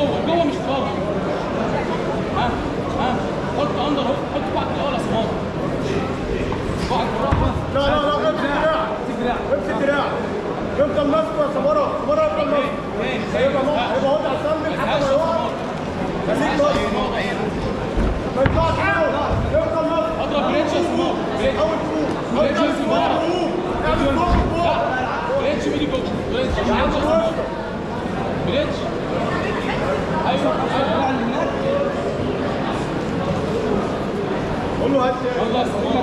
جوه جوه مش بره ها ها حط اندر اهو حط بعض الاول يا صمام بعض بالراحه لا لا لا امسك دراع امسك دراع يفضل ماسكه يا سمره سمره يفضل ماسكه هيبقى مو- هيبقى وضع سلم حتى ما يقع خليك ماسك ما يطلعش فوق يفضل ماسك اضرب بريتش يا صمام بريتش حاول تقوم بريتش يا صمام اعمل فوق فوق بريتش ميدي جوه بريتش بريتش يا صمام بريتش ايوه ايوه قول له هات والله يا صمام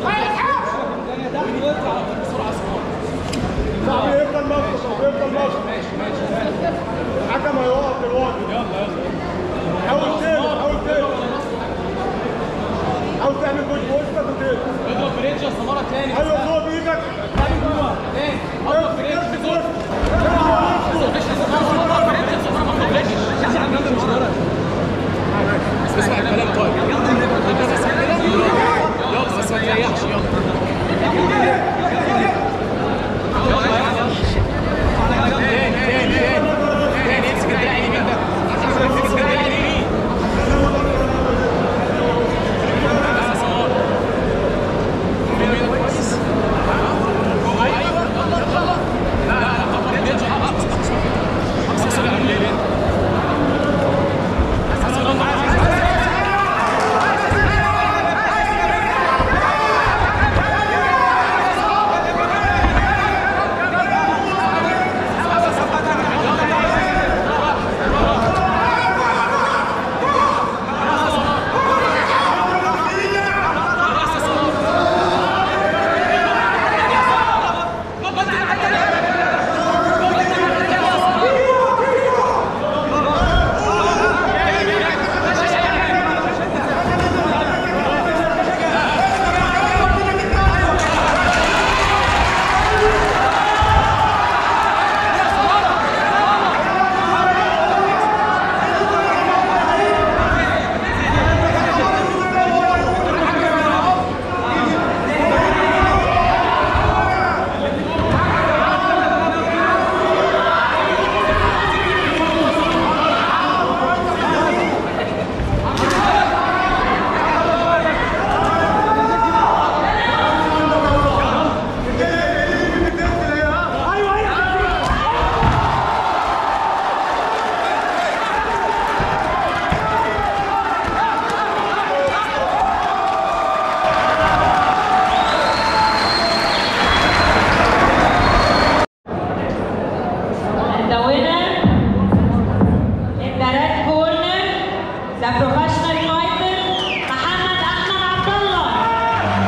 واطلع على طول بسرعه يا صمام صاحبي يفضل ماسك يفضل ماسك ماشي ماشي الحكم هيوقف دلوقتي يلا يلا حاول تقلب حاول تقلب حاول تعمل جوج بوستك وتقلب اضرب بريتش يا سماره تاني ايوه فوق بايدك تاني